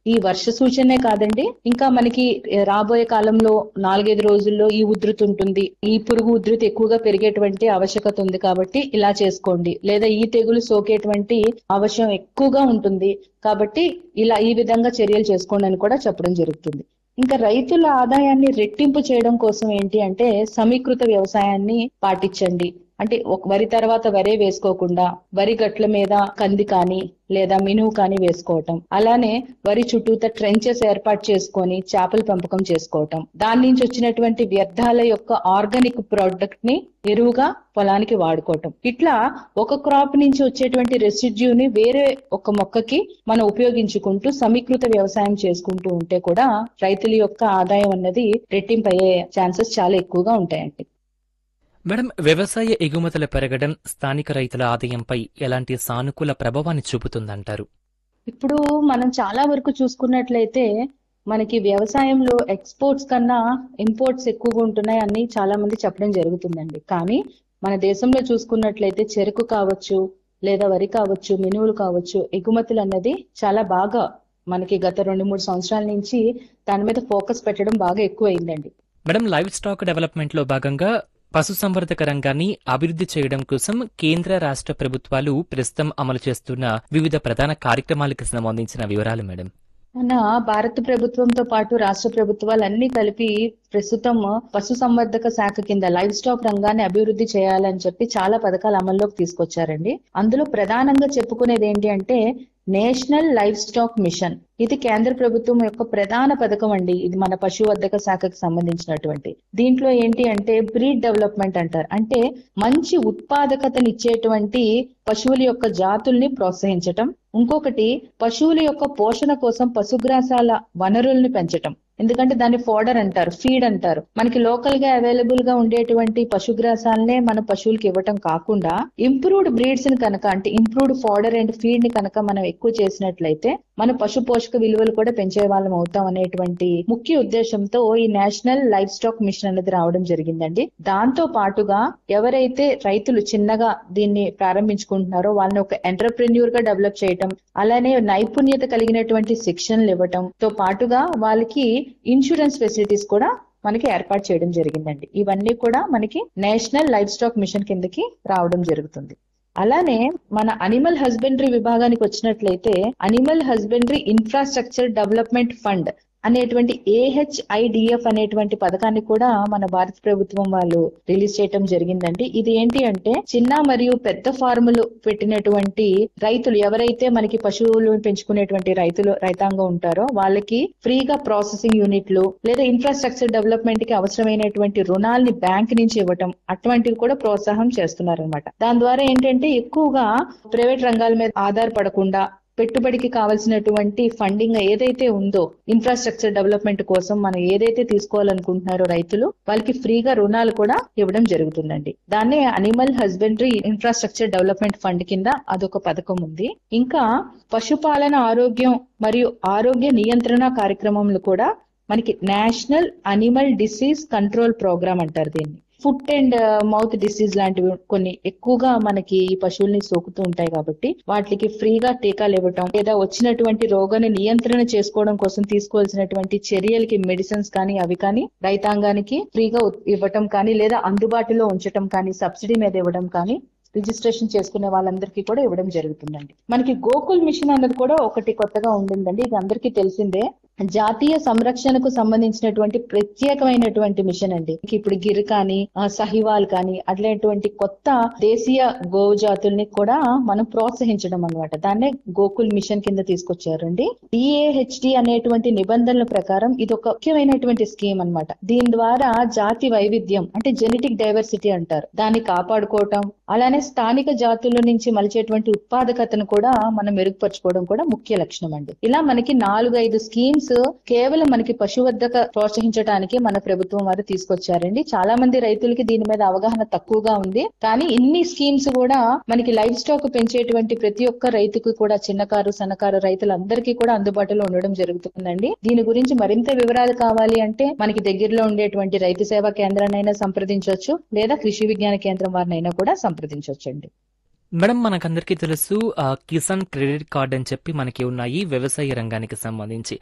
ఈ వర్ష సూచనే కాదండి ఇంకా మనకి రాబోయే కాలంలో నాలుగైదు రోజుల్లో ఈ ఉధృతి ఉంటుంది ఈ పురుగు ఉధృతి ఎక్కువగా పెరిగేటువంటి ఆవశ్యకత ఉంది కాబట్టి ఇలా చేసుకోండి లేదా ఈ తెగులు సోకేటువంటి అవశ్యం ఎక్కువగా ఉంటుంది కాబట్టి ఇలా ఈ విధంగా చర్యలు చేసుకోండి అని కూడా చెప్పడం జరుగుతుంది ఇంకా రైతుల ఆదాయాన్ని రెట్టింపు చేయడం కోసం ఏంటి అంటే సమీకృత వ్యవసాయాన్ని పాటించండి అంటే ఒక వరి తర్వాత వరే వేసుకోకుండా వరి గట్ల మీద కంది కానీ లేదా మినువు కానీ వేసుకోవటం అలానే వరి చుట్టూత ట్రెంచెస్ ఏర్పాటు చేసుకొని చేపల పెంపకం చేసుకోవటం దాని నుంచి వచ్చినటువంటి వ్యర్థాల యొక్క ఆర్గానిక్ ప్రోడక్ట్ ని ఎరువుగా పొలానికి వాడుకోవటం ఇట్లా ఒక క్రాప్ నుంచి వచ్చేటువంటి రెసిడ్యూని వేరే ఒక మొక్కకి మనం ఉపయోగించుకుంటూ సమీకృత వ్యవసాయం చేసుకుంటూ ఉంటే కూడా రైతుల యొక్క ఆదాయం అన్నది రెట్టింపు అయ్యే ఛాన్సెస్ చాలా ఎక్కువగా ఉంటాయండి మేడం వ్యవసాయ ఎగుమతుల పెరగడం స్థానిక రైతుల ఆదాయంపై ఎలాంటి సానుకూల ప్రభావాన్ని చూపుతుందంటారు ఇప్పుడు మనం చాలా వరకు చూసుకున్నట్లయితే మనకి వ్యవసాయంలో ఎక్స్పోర్ట్స్ కన్నా ఇంపోర్ట్స్ ఎక్కువగా ఉంటున్నాయి అని చాలా మంది చెప్పడం జరుగుతుందండి కానీ మన దేశంలో చూసుకున్నట్లయితే చెరుకు కావచ్చు లేదా వరి కావచ్చు మినువులు కావచ్చు ఎగుమతులు అన్నది చాలా బాగా మనకి గత రెండు మూడు సంవత్సరాల నుంచి దాని మీద ఫోకస్ పెట్టడం బాగా ఎక్కువైందండి మేడం లైవ్ స్టాక్ డెవలప్మెంట్ లో భాగంగా పశుసంవర్ధక రంగాన్ని అభివృద్ధి చేయడం కోసం కేంద్ర రాష్ట్ర ప్రభుత్వాలు ప్రస్తుతం అమలు చేస్తున్న వివిధ ప్రధాన కార్యక్రమాలకు సంబంధించిన వివరాలు మేడం మన భారత ప్రభుత్వంతో పాటు రాష్ట్ర ప్రభుత్వాలు అన్ని కలిపి ప్రస్తుతం పశు సంవర్ధక శాఖ కింద లైవ్ స్టాక్ రంగాన్ని అభివృద్ధి చేయాలని చెప్పి చాలా పథకాలు అమల్లోకి తీసుకొచ్చారండి అందులో ప్రధానంగా చెప్పుకునేది ఏంటి అంటే నేషనల్ లైవ్ స్టాక్ మిషన్ ఇది కేంద్ర ప్రభుత్వం యొక్క ప్రధాన పథకం అండి ఇది మన పశువర్ధక శాఖకు సంబంధించినటువంటి దీంట్లో ఏంటి అంటే బ్రీడ్ డెవలప్మెంట్ అంటారు అంటే మంచి ఉత్పాదకతనిచ్చేటువంటి పశువుల యొక్క జాతుల్ని ప్రోత్సహించటం ఇంకొకటి పశువుల యొక్క పోషణ కోసం పశుగ్రాసాల వనరుల్ని పెంచటం ఎందుకంటే దాన్ని ఫోడర్ అంటారు ఫీడ్ అంటారు మనకి లోకల్ గా అవైలబుల్ గా ఉండేటువంటి పశుగ్రాసాలనే మన పశువులకి ఇవ్వటం కాకుండా ఇంప్రూవ్డ్ బ్రీడ్స్ ని కనుక అంటే ఇంప్రూవ్డ్ ఫోడర్ అండ్ ఫీడ్ ని కనుక మనం ఎక్కువ చేసినట్లయితే మన పశు పోషక విలువలు కూడా పెంచే వాళ్ళం అవుతాం అనేటువంటి ముఖ్య ఉద్దేశంతో ఈ నేషనల్ లైఫ్ స్టాక్ మిషన్ అనేది రావడం జరిగిందండి దాంతో పాటుగా ఎవరైతే రైతులు చిన్నగా దీన్ని ప్రారంభించుకుంటున్నారో వాళ్ళని ఒక ఎంటర్ప్రెన్యూర్ గా డెవలప్ చేయటం అలానే నైపుణ్యత కలిగినటువంటి శిక్షణలు ఇవ్వటం తో పాటుగా వాళ్ళకి ఇన్సూరెన్స్ ఫెసిలిటీస్ కూడా మనకి ఏర్పాటు చేయడం జరిగిందండి ఇవన్నీ కూడా మనకి నేషనల్ లైఫ్ స్టాక్ మిషన్ కిందకి రావడం జరుగుతుంది అలానే మన అనిమల్ హస్బెండరీ విభాగానికి వచ్చినట్లయితే animal husbandry infrastructure development fund అనేటువంటి ఏహెచ్ఐడిఎఫ్ అనేటువంటి పథకాన్ని కూడా మన భారత ప్రభుత్వం వాళ్ళు రిలీజ్ చేయటం జరిగిందండి ఇది ఏంటి అంటే చిన్న మరియు పెద్ద ఫార్ములు పెట్టినటువంటి రైతులు ఎవరైతే మనకి పశువులు పెంచుకునేటువంటి రైతులు రైతాంగం ఉంటారో వాళ్ళకి ఫ్రీగా ప్రాసెసింగ్ యూనిట్లు లేదా ఇన్ఫ్రాస్ట్రక్చర్ డెవలప్మెంట్ కి అవసరమైనటువంటి రుణాల్ని బ్యాంక్ నుంచి ఇవ్వటం అటువంటివి కూడా ప్రోత్సాహం చేస్తున్నారనమాట దాని ద్వారా ఏంటంటే ఎక్కువగా ప్రైవేట్ రంగాల మీద ఆధారపడకుండా పెట్టుబడికి కావాల్సినటువంటి ఫండింగ్ ఏదైతే ఉందో ఇన్ఫ్రాస్ట్రక్చర్ డెవలప్మెంట్ కోసం మనం ఏదైతే తీసుకోవాలనుకుంటున్నారో రైతులు వాళ్ళకి ఫ్రీగా రుణాలు కూడా ఇవ్వడం జరుగుతుందండి దాన్నే animal husbandry infrastructure development fund కింద అదొక పథకం ఉంది ఇంకా పశుపాలన ఆరోగ్యం మరియు ఆరోగ్య నియంత్రణ కార్యక్రమంలో కూడా మనకి national animal disease control programme అంటారు దీన్ని ఫుట్ అండ్ మౌత్ డిసీజ్ లాంటివి కొన్ని ఎక్కువగా మనకి ఈ పశువుల్ని సోకుతూ ఉంటాయి కాబట్టి వాటికి ఫ్రీగా టీకాలు ఇవ్వటం లేదా వచ్చినటువంటి రోగాన్ని నియంత్రణ చేసుకోవడం కోసం తీసుకోవాల్సినటువంటి చర్యలకి మెడిసిన్స్ కానీ అవి కానీ రైతాంగానికి ఫ్రీగా ఇవ్వటం కానీ లేదా అందుబాటులో ఉంచటం కానీ సబ్సిడీ మీద ఇవ్వడం కానీ రిజిస్ట్రేషన్ చేసుకునే వాళ్ళందరికీ కూడా ఇవ్వడం జరుగుతుందండి మనకి గోకుల్ మిషన్ అన్నది కూడా ఒకటి కొత్తగా ఉండిందండి ఇది అందరికీ తెలిసిందే జాతీయ సంరక్షణకు సంబంధించినటువంటి ప్రత్యేకమైనటువంటి మిషన్ అండి ఇప్పుడు గిర్ కానీ సహివాల్ కానీ అట్లాంటి కొత్త దేశీయ గో జాతుల్ని కూడా మనం ప్రోత్సహించడం అనమాట దాన్నే గోకుల్ మిషన్ కింద తీసుకొచ్చారండి డిఏహెచ్డి అనేటువంటి నిబంధనల ప్రకారం ఇది ఒక ముఖ్యమైనటువంటి స్కీమ్ అనమాట దీని ద్వారా జాతి వైవిధ్యం అంటే జెనెటిక్ డైవర్సిటీ అంటారు దాన్ని కాపాడుకోవటం అలానే స్థానిక జాతుల నుంచి మలిచేటువంటి ఉత్పాదకతను కూడా మనం మెరుగుపరచుకోవడం కూడా ముఖ్య లక్షణం అండి ఇలా మనకి నాలుగు ఐదు స్కీమ్స్ కేవలం మనకి పశువర్ధక ప్రోత్సహించడానికి మన ప్రభుత్వం వారు తీసుకొచ్చారండి చాలా మంది రైతులకి దీని మీద అవగాహన తక్కువగా ఉంది కానీ ఇన్ని స్కీమ్స్ కూడా మనకి లైఫ్ స్టాక్ పెంచేటువంటి ప్రతి ఒక్క రైతుకు కూడా చిన్నకారు సన్నకారు రైతులందరికీ కూడా అందుబాటులో ఉండడం జరుగుతుందండి దీని గురించి మరింత వివరాలు కావాలి అంటే మనకి దగ్గరలో ఉండేటువంటి రైతు సేవా కేంద్రాన్నైనా సంప్రదించవచ్చు లేదా కృషి విజ్ఞాన కేంద్రం వారినైనా కూడా సంప్రదించవచ్చండి మేడం మనకందరికీ తెలుసు కిసాన్ క్రెడిట్ కార్డ్ అని చెప్పి మనకి ఉన్నాయి వ్యవసాయ రంగానికి సంబంధించి